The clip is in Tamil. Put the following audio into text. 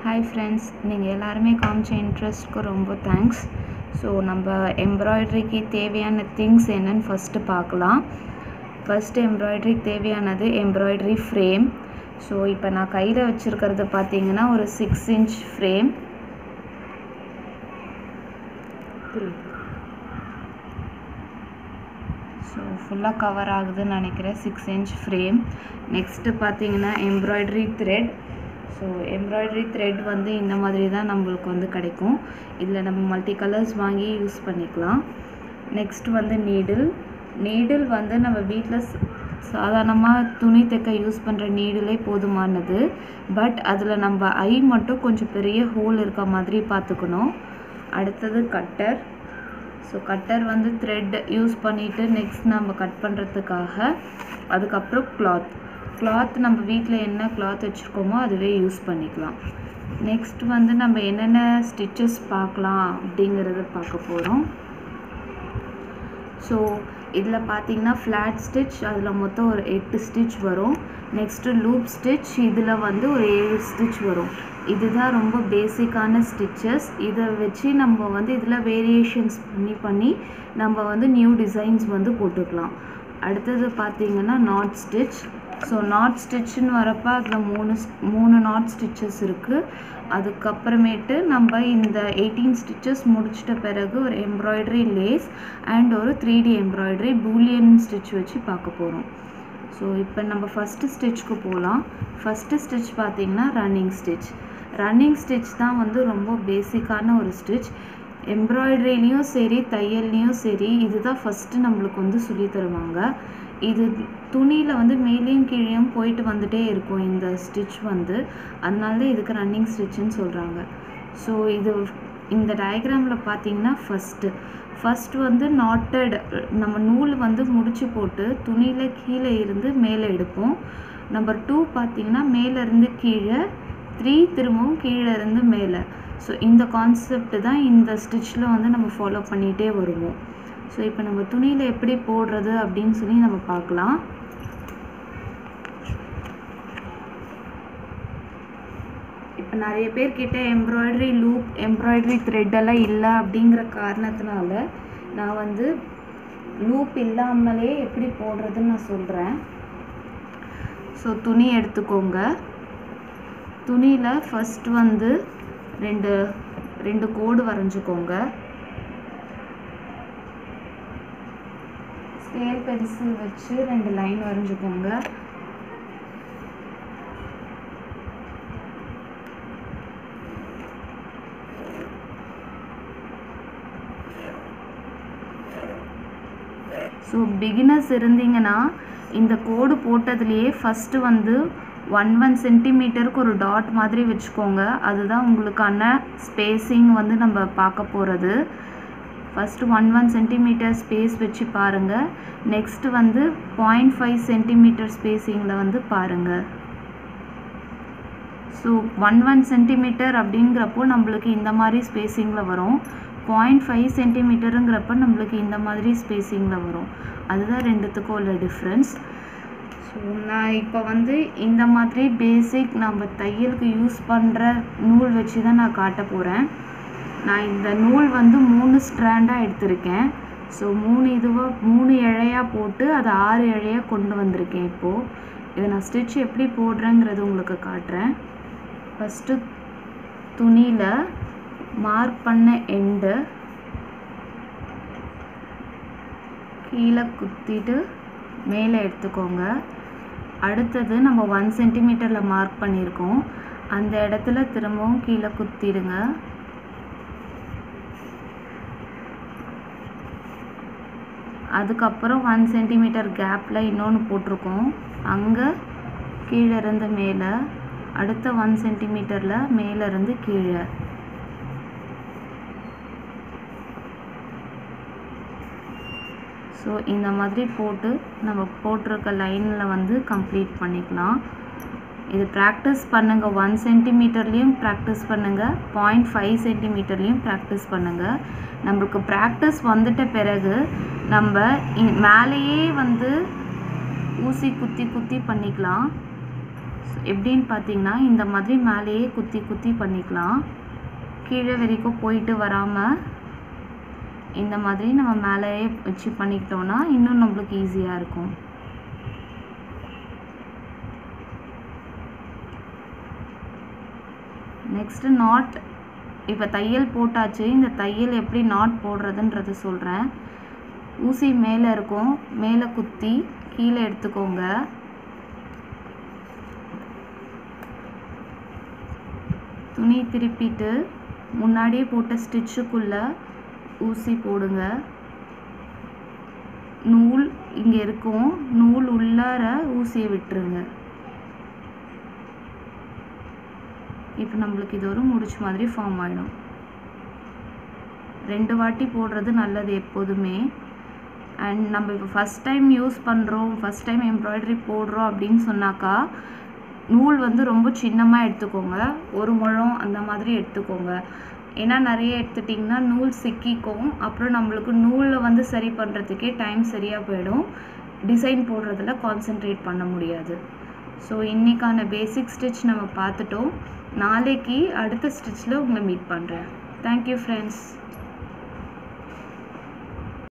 ஹாய் ஃப்ரெண்ட்ஸ் நீங்கள் எல்லாருமே காமிச்ச இன்ட்ரெஸ்ட்க்கு ரொம்ப தேங்க்ஸ் ஸோ நம்ம எம்ப்ராய்டரிக்கு தேவையான திங்ஸ் என்னன்னு ஃபஸ்ட்டு பார்க்கலாம் ஃபஸ்ட்டு எம்ப்ராய்டரிக்கு தேவையானது எம்ப்ராய்டரி ஃப்ரேம் ஸோ இப்போ நான் கையில் வச்சுருக்கிறது பார்த்தீங்கன்னா ஒரு சிக்ஸ் இன்ச் ஃப்ரேம் ஸோ ஃபுல்லாக கவர் ஆகுதுன்னு நினைக்கிறேன் சிக்ஸ் இன்ச் ஃப்ரேம் நெக்ஸ்ட்டு பார்த்தீங்கன்னா embroidery thread so embroidery thread வந்து இந்த மாதிரி தான் நம்மளுக்கு வந்து கிடைக்கும் இதில் நம்ம மல்டி கலர்ஸ் வாங்கி யூஸ் பண்ணிக்கலாம் நெக்ஸ்ட் வந்து நீடில் நீடில் வந்து நம்ம வீட்டில் சாதாரணமாக துணி தைக்க யூஸ் பண்ணுற நீடிலே போதுமானது பட் அதில் நம்ம ஐ மட்டும் கொஞ்சம் பெரிய ஹோல் இருக்க மாதிரி பார்த்துக்கணும் அடுத்தது கட்டர் ஸோ கட்டர் வந்து த்ரெட் யூஸ் பண்ணிவிட்டு நெக்ஸ்ட் நம்ம கட் பண்ணுறதுக்காக அதுக்கப்புறம் கிளாத் கிளாத் நம்ம வீட்டில் என்ன கிளாத் வச்சுருக்கோமோ அதுவே யூஸ் பண்ணிக்கலாம் நெக்ஸ்ட் வந்து நம்ம என்னென்ன ஸ்டிச்சஸ் பார்க்கலாம் அப்படிங்கிறத பார்க்க போகிறோம் ஸோ இதில் பார்த்தீங்கன்னா ஃப்ளாட் ஸ்டிச் அதில் மொத்தம் ஒரு எட்டு ஸ்டிச் வரும் நெக்ஸ்ட்டு லூப் ஸ்டிச் இதில் வந்து ஒரு ஏழு ஸ்டிச் வரும் இதுதான் ரொம்ப பேசிக்கான ஸ்டிச்சஸ் இதை வச்சு நம்ம வந்து இதில் வேரியேஷன்ஸ் பண்ணி பண்ணி நம்ம வந்து நியூ டிசைன்ஸ் வந்து போட்டுக்கலாம் அடுத்தது பார்த்தீங்கன்னா நாட் ஸ்டிச் ஸோ நாட் ஸ்டிச்சுன்னு வரப்போ அதில் மூணு மூணு நாட் ஸ்டிச்சஸ் இருக்குது அதுக்கப்புறமேட்டு நம்ம இந்த எயிட்டீன் ஸ்டிச்சஸ் முடிச்சிட்ட பிறகு ஒரு எம்ப்ராய்டரி லேஸ் அண்ட் ஒரு three D embroidery bullion stitch வச்சு பார்க்க போகிறோம் ஸோ இப்போ நம்ம ஃபஸ்ட்டு ஸ்டிச்சுக்கு போகலாம் ஃபஸ்ட்டு ஸ்டிச் பார்த்திங்கன்னா ரன்னிங் ஸ்டிச் ரன்னிங் ஸ்டிச் தான் வந்து ரொம்ப பேசிக்கான ஒரு ஸ்டிச் எம்ப்ராய்டரிலையும் சரி தையல்லையும் சரி இதுதான் ஃபஸ்ட்டு நம்மளுக்கு வந்து சொல்லி தருவாங்க இது துணியில் வந்து மேலேயும் கீழேயும் போயிட்டு வந்துட்டே இருக்கும் இந்த ஸ்டிச் வந்து அதனால தான் இதுக்கு ரன்னிங் ஸ்டிச்சுன்னு சொல்கிறாங்க ஸோ இது இந்த டயக்ராமில் பார்த்தீங்கன்னா ஃபஸ்ட்டு ஃபஸ்ட் வந்து நாட்டட் நம்ம நூல் வந்து முடிச்சு போட்டு துணியில் கீழே இருந்து மேலே எடுப்போம் நம்பர் டூ பார்த்தீங்கன்னா மேலேருந்து கீழே த்ரீ திரும்பவும் கீழே இருந்து மேலே ஸோ இந்த கான்செப்ட் தான் இந்த ஸ்டிச்சில் வந்து நம்ம ஃபாலோ பண்ணிகிட்டே வருவோம் ஸோ இப்போ நம்ம துணியில் எப்படி போடுறது அப்படின்னு சொல்லி நம்ம பார்க்கலாம் இப்போ நிறைய பேர்கிட்ட எம்ப்ராய்டரி லூப் எம்ப்ராய்டரி த்ரெட்டெல்லாம் இல்லை அப்படிங்கிற காரணத்தினால நான் வந்து லூப் இல்லாமலே எப்படி போடுறதுன்னு நான் சொல்கிறேன் ஸோ துணி எடுத்துக்கோங்க துணியில் ஃபஸ்ட் வந்து ரெண்டு ரெண்டு கோடு வரைஞ்சிக்கோங்க ஸ்கேல் பென்சில் வச்சு ரெண்டு லைன் வரைஞ்சிக்கோங்க ஸோ பிகினர்ஸ் இருந்தீங்கன்னா இந்த கோடு போட்டதுலேயே ஃபஸ்ட்டு வந்து ஒன் ஒன் சென்டிமீட்டருக்கு ஒரு டாட் மாதிரி வச்சுக்கோங்க அதுதான் உங்களுக்கான ஸ்பேஸிங் வந்து நம்ம பார்க்க போகிறது first one one centimetre space வச்சு பாருங்கள் நெக்ஸ்ட்டு வந்து பாயிண்ட் ஃபைவ் சென்டிமீட்டர் ஸ்பேஸிங்கில் வந்து பாருங்கள் ஸோ ஒன் ஒன் சென்டிமீட்டர் அப்படிங்கிறப்போ நம்மளுக்கு இந்த மாதிரி ஸ்பேஸிங்கில் வரும் பாயிண்ட் ஃபைவ் சென்டிமீட்டருங்கிறப்ப நம்மளுக்கு இந்த மாதிரி ஸ்பேஸிங்கில் வரும் அதுதான் ரெண்டுத்துக்கும் உள்ள டிஃப்ரென்ஸ் ஸோ நான் இப்போ வந்து இந்த மாதிரி பேசிக் நம்ம தையலுக்கு யூஸ் பண்ணுற நூல் வச்சு தான் நான் காட்ட போகிறேன் நான் இந்த நூல் வந்து மூணு ஸ்ட்ராண்டாக எடுத்திருக்கேன் ஸோ மூணு இதுவாக மூணு இழையாக போட்டு அதை ஆறு இழையாக கொண்டு வந்திருக்கேன் இப்போது இதை நான் ஸ்டிச் எப்படி போடுறேங்கிறது உங்களுக்கு காட்டுறேன் ஃபஸ்ட்டு துணியில் மார்க் பண்ண எண்டு கீழே குத்திட்டு மேலே எடுத்துக்கோங்க அடுத்தது நம்ம ஒன் சென்டிமீட்டரில் மார்க் பண்ணியிருக்கோம் அந்த இடத்துல திரும்பவும் கீழே குத்திடுங்க அதுக்கப்புறம் ஒன் சென்டிமீட்டர் கேப்பில் இன்னொன்று போட்டிருக்கோம் அங்கே கீழே இருந்து மேலே அடுத்த ஒன் சென்டிமீட்டரில் மேலேருந்து கீழே ஸோ இந்த மாதிரி போட்டு நம்ம போட்டிருக்க லைனில் வந்து கம்ப்ளீட் பண்ணிக்கலாம் இது ப்ராக்டிஸ் பண்ணுங்கள் ஒன் சென்டிமீட்டர்லேயும் ப்ராக்டிஸ் பண்ணுங்கள் பாயிண்ட் ஃபைவ் சென்டிமீட்டர்லேயும் ப்ராக்டிஸ் பண்ணுங்கள் நம்மளுக்கு ப்ராக்டிஸ் வந்துட்ட பிறகு நம்ம மேலேயே வந்து ஊசி குத்தி குத்தி பண்ணிக்கலாம் எப்படின்னு பார்த்தீங்கன்னா இந்த மாதிரி மேலேயே குத்தி குத்தி பண்ணிக்கலாம் கீழே வரைக்கும் போயிட்டு வராமல் இந்த மாதிரி நம்ம மேலேயே வச்சு பண்ணிக்கிட்டோன்னா இன்னும் நம்மளுக்கு ஈஸியாக இருக்கும் நெக்ஸ்ட்டு நாட் இப்போ தையல் போட்டாச்சு இந்த தையல் எப்படி நாட் போடுறதுன்றது சொல்கிறேன் ஊசி மேலே இருக்கும் மேலே குத்தி கீழே எடுத்துக்கோங்க துணி திருப்பிட்டு முன்னாடியே போட்ட ஸ்டிச்சுக்குள்ளே ஊசி போடுங்க நூல் இங்கே இருக்கும் நூல் உள்ளார ஊசியை விட்டுருங்க இப்போ நம்மளுக்கு இது ஒரு முடிச்சு மாதிரி ஃபார்ம் ஆகிடும் ரெண்டு வாட்டி போடுறது நல்லது எப்போதுமே அண்ட் நம்ம இப்போ ஃபஸ்ட் டைம் யூஸ் பண்ணுறோம் ஃபஸ்ட் டைம் எம்ப்ராய்டரி போடுறோம் அப்படின்னு சொன்னாக்கா நூல் வந்து ரொம்ப சின்னமாக எடுத்துக்கோங்க ஒரு முழம் அந்த மாதிரி எடுத்துக்கோங்க ஏன்னா நிறைய எடுத்துட்டிங்கன்னா நூல் சிக்கிக்கும் அப்புறம் நம்மளுக்கு நூலில் வந்து சரி பண்ணுறதுக்கே டைம் சரியாக போயிடும் டிசைன் போடுறதுல கான்சென்ட்ரேட் பண்ண முடியாது ஸோ இன்றைக்கான பேசிக் ஸ்டிச் நம்ம பார்த்துட்டோம் நாளைக்கு அடுத்த ஸ்டிச்சில் உங்களை மீட் பண்ணுறேன் தேங்க்யூ ஃப்ரெண்ட்ஸ்